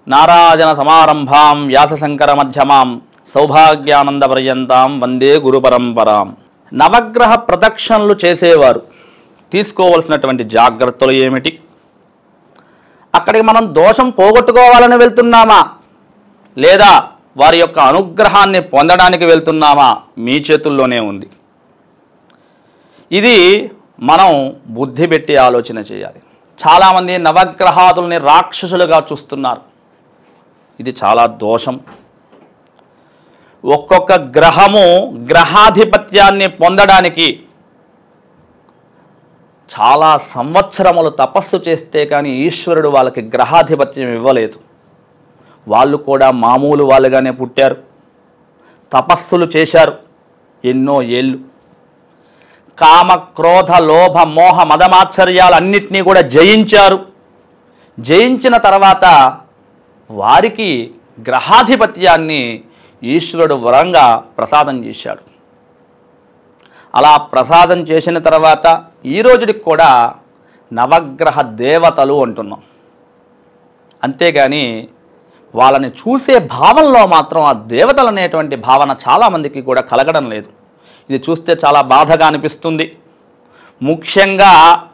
నారాజన సమారంభాం వ్యాసశంకర మధ్యమాం సౌభాగ్యానంద పర్యంతాం వందే గురు పరంపరాం నవగ్రహ ప్రదక్షిణలు చేసేవారు తీసుకోవలసినటువంటి జాగ్రత్తలు ఏమిటి అక్కడికి మనం దోషం పోగొట్టుకోవాలని వెళ్తున్నామా లేదా వారి యొక్క అనుగ్రహాన్ని పొందడానికి వెళ్తున్నామా మీ చేతుల్లోనే ఉంది ఇది మనం బుద్ధి పెట్టి ఆలోచన చేయాలి చాలామంది నవగ్రహాదుల్ని రాక్షసులుగా చూస్తున్నారు ఇది చాలా దోషం ఒక్కొక్క గ్రహము గ్రహాధిపత్యాన్ని పొందడానికి చాలా సంవత్సరములు తపస్సు చేస్తే కానీ ఈశ్వరుడు వాళ్ళకి గ్రహాధిపత్యం ఇవ్వలేదు వాళ్ళు కూడా మామూలు వాళ్ళుగానే పుట్టారు తపస్సులు చేశారు ఎన్నో ఏళ్ళు కామ క్రోధ లోభ మోహ మదమాత్సర్యాలన్నింటినీ కూడా జయించారు జయించిన తర్వాత వారికి గ్రహాధిపత్యాన్ని ఈశ్వరుడు వరంగా ప్రసాదం చేశాడు అలా ప్రసాదం చేసిన తర్వాత ఈ రోజుకి కూడా నవగ్రహ దేవతలు అంటున్నాం అంతేగాని వాళ్ళని చూసే భావనలో మాత్రం ఆ దేవతలు అనేటువంటి భావన చాలామందికి కూడా కలగడం లేదు ఇది చూస్తే చాలా బాధగా అనిపిస్తుంది ముఖ్యంగా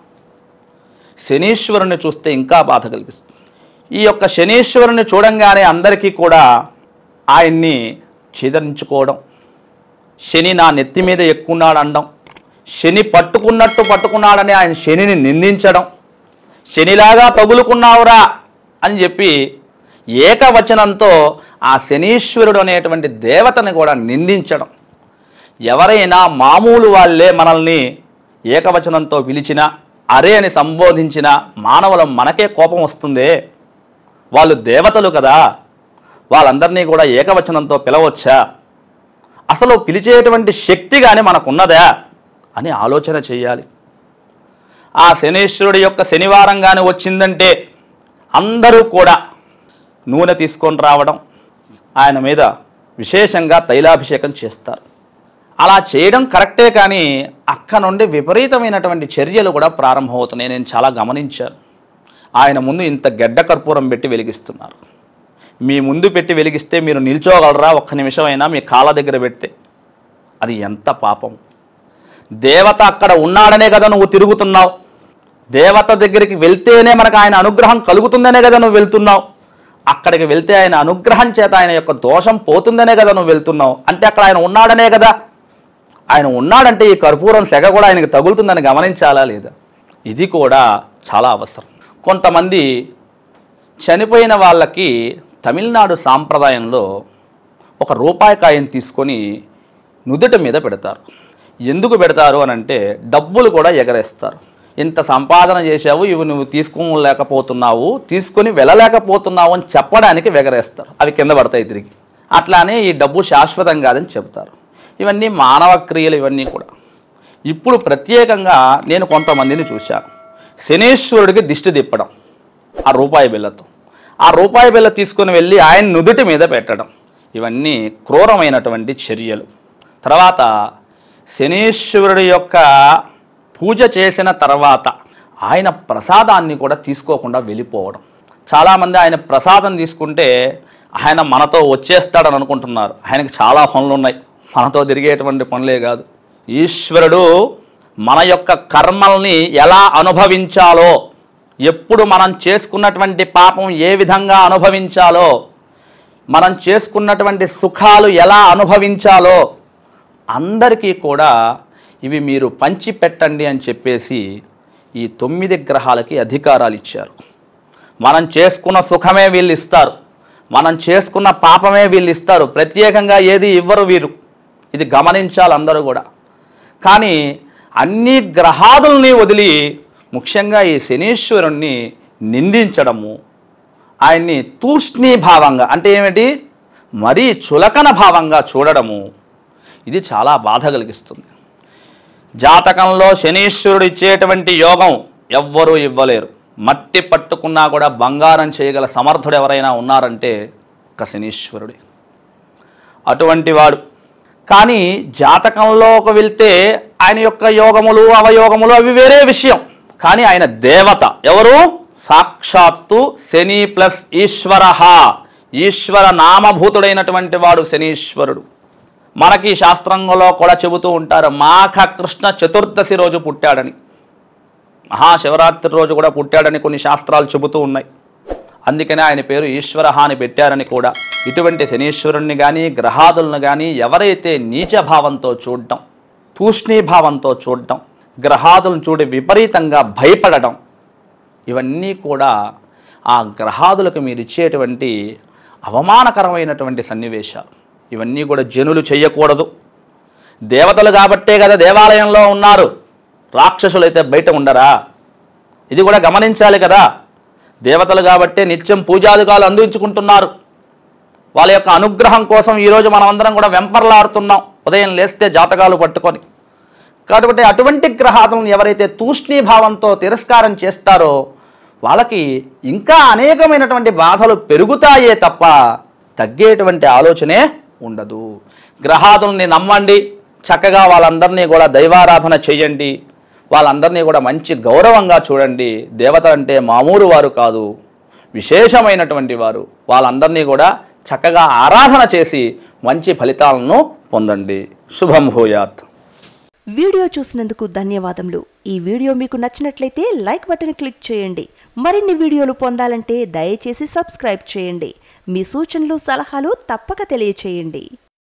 శనీశ్వరుని చూస్తే ఇంకా బాధ కలిగిస్తుంది ఈ యొక్క శనీశ్వరుని చూడంగానే అందరికీ కూడా ఆయన్ని చిదరించుకోవడం శని నా నెత్తి మీద ఎక్కున్నాడు అనడం శని పట్టుకున్నట్టు పట్టుకున్నాడని ఆయన శనిని నిందించడం శనిలాగా తగులుకున్నావురా అని చెప్పి ఏకవచనంతో ఆ శనీశ్వరుడు అనేటువంటి దేవతని కూడా నిందించడం ఎవరైనా మామూలు వాళ్ళే మనల్ని ఏకవచనంతో పిలిచినా అరే అని సంబోధించిన మానవుల మనకే కోపం వస్తుందే వాళ్ళు దేవతలు కదా వాళ్ళందరినీ కూడా ఏకవచనంతో పిలవచ్చా అసలు పిలిచేటువంటి శక్తి కానీ మనకున్నదా అని ఆలోచన చేయాలి ఆ శనీశ్వరుడి యొక్క శనివారం కానీ వచ్చిందంటే అందరూ కూడా నూనె తీసుకొని రావడం ఆయన మీద విశేషంగా తైలాభిషేకం చేస్తారు అలా చేయడం కరెక్టే కానీ అక్క నుండి విపరీతమైనటువంటి చర్యలు కూడా ప్రారంభమవుతున్నాయి నేను చాలా గమనించాను ఆయన ముందు ఇంత గెడ్డ కర్పూరం పెట్టి వెలిగిస్తున్నారు మీ ముందు పెట్టి వెలిగిస్తే మీరు నిల్చోగలరా ఒక్క నిమిషమైనా మీ కాళ్ళ దగ్గర పెడితే అది ఎంత పాపం దేవత అక్కడ ఉన్నాడనే కదా నువ్వు తిరుగుతున్నావు దేవత దగ్గరికి వెళ్తేనే మనకు ఆయన అనుగ్రహం కలుగుతుందనే కదా నువ్వు వెళ్తున్నావు అక్కడికి వెళ్తే ఆయన అనుగ్రహం చేత ఆయన యొక్క దోషం పోతుందనే కదా నువ్వు వెళ్తున్నావు అంటే అక్కడ ఆయన ఉన్నాడనే కదా ఆయన ఉన్నాడంటే ఈ కర్పూరం సెగ కూడా ఆయనకి తగులుతుందని గమనించాలా లేదా ఇది కూడా చాలా అవసరం కొంతమంది చనిపోయిన వాళ్ళకి తమిళనాడు సాంప్రదాయంలో ఒక రూపాయి కాయని తీసుకొని నుదుట మీద పెడతారు ఎందుకు పెడతారు అని అంటే డబ్బులు కూడా ఎగరేస్తారు ఇంత సంపాదన చేశావు ఇవి నువ్వు తీసుకోలేకపోతున్నావు తీసుకొని వెళ్ళలేకపోతున్నావు అని చెప్పడానికి వెగరేస్తారు అవి కింద పడతాయి తిరిగి అట్లానే ఈ డబ్బు శాశ్వతం కాదని చెప్తారు ఇవన్నీ మానవ క్రియలు ఇవన్నీ కూడా ఇప్పుడు ప్రత్యేకంగా నేను కొంతమందిని చూశాను శనేశ్వరుడికి దిష్టి తిప్పడం ఆ రూపాయి బిళ్ళతో ఆ రూపాయి బిళ్ళ తీసుకొని వెళ్ళి ఆయన నుదుటి మీద పెట్టడం ఇవన్నీ క్రూరమైనటువంటి చర్యలు తర్వాత శనీశ్వరుడి యొక్క పూజ చేసిన తర్వాత ఆయన ప్రసాదాన్ని కూడా తీసుకోకుండా వెళ్ళిపోవడం చాలామంది ఆయన ప్రసాదం తీసుకుంటే ఆయన మనతో వచ్చేస్తాడని అనుకుంటున్నారు ఆయనకి చాలా పనులు ఉన్నాయి మనతో తిరిగేటువంటి పనులే కాదు ఈశ్వరుడు మన యొక్క కర్మల్ని ఎలా అనుభవించాలో ఎప్పుడు మనం చేసుకున్నటువంటి పాపం ఏ విధంగా అనుభవించాలో మనం చేసుకున్నటువంటి సుఖాలు ఎలా అనుభవించాలో అందరికీ కూడా ఇవి మీరు పంచి పెట్టండి అని చెప్పేసి ఈ తొమ్మిది గ్రహాలకి అధికారాలు ఇచ్చారు మనం చేసుకున్న సుఖమే వీళ్ళు ఇస్తారు మనం చేసుకున్న పాపమే వీళ్ళు ఇస్తారు ప్రత్యేకంగా ఏది ఇవ్వరు వీరు ఇది గమనించాలి అందరూ కూడా కానీ అన్ని గ్రహాదుల్ని వదిలి ముఖ్యంగా ఈ శనీశ్వరుణ్ణి నిందించడము ఆయన్ని తూష్ణీభావంగా అంటే ఏమిటి మరీ చులకన భావంగా చూడడము ఇది చాలా బాధ కలిగిస్తుంది జాతకంలో శనీశ్వరుడు ఇచ్చేటువంటి యోగం ఎవ్వరూ ఇవ్వలేరు మట్టి పట్టుకున్నా కూడా బంగారం చేయగల సమర్థుడు ఎవరైనా ఉన్నారంటే ఒక శనీశ్వరుడే అటువంటి వాడు కానీ జాతకంలోకి వెళ్తే ఆయన యొక్క యోగములు అవయోగములు అవి వేరే విషయం కానీ ఆయన దేవత ఎవరు సాక్షాత్తు శని ప్లస్ ఈశ్వర ఈశ్వర నామభూతుడైనటువంటి వాడు శనీశ్వరుడు మనకి శాస్త్రంలో కూడా చెబుతూ ఉంటారు మాఘ కృష్ణ చతుర్దశి రోజు పుట్టాడని మహాశివరాత్రి రోజు కూడా పుట్టాడని కొన్ని శాస్త్రాలు చెబుతూ ఉన్నాయి అందుకనే ఆయన పేరు ఈశ్వర అని పెట్టారని కూడా ఇటువంటి శనీశ్వరుణ్ణి కానీ గ్రహాదులను కానీ ఎవరైతే నీచభావంతో చూడటం తూష్ణీభావంతో చూడటం గ్రహాదులను చూడి విపరీతంగా భయపడటం ఇవన్నీ కూడా ఆ గ్రహాదులకు మీరు ఇచ్చేటువంటి అవమానకరమైనటువంటి సన్నివేశాలు ఇవన్నీ కూడా జనులు చేయకూడదు దేవతలు కాబట్టే కదా దేవాలయంలో ఉన్నారు రాక్షసులు అయితే బయట ఉండరా ఇది కూడా గమనించాలి కదా దేవతలు కాబట్టే నిత్యం పూజాదికాలు అందించుకుంటున్నారు వాళ్ళ యొక్క అనుగ్రహం కోసం ఈరోజు మనమందరం కూడా వెంపర్లాడుతున్నాం ఉదయం లేస్తే జాతకాలు పట్టుకొని కాబట్టి అటువంటి గ్రహాలను ఎవరైతే తూష్ణీభావంతో తిరస్కారం చేస్తారో వాళ్ళకి ఇంకా అనేకమైనటువంటి బాధలు పెరుగుతాయే తప్ప తగ్గేటువంటి ఆలోచనే ఉండదు గ్రహాదుల్ని నమ్మండి చక్కగా వాళ్ళందరినీ కూడా దైవారాధన చేయండి వాళ్ళందరినీ కూడా మంచి గౌరవంగా చూడండి దేవత అంటే మామూలు వారు కాదు విశేషమైనటువంటి వారు వాళ్ళందరినీ కూడా చక్కగా ఆరాధన చేసి మంచి ఫలితాలను పొందండి శుభం భూయాత్ వీడియో చూసినందుకు ధన్యవాదములు ఈ వీడియో మీకు నచ్చినట్లయితే లైక్ బటన్ క్లిక్ చేయండి మరిన్ని వీడియోలు పొందాలంటే దయచేసి సబ్స్క్రైబ్ చేయండి మీ సూచనలు సలహాలు తప్పక తెలియచేయండి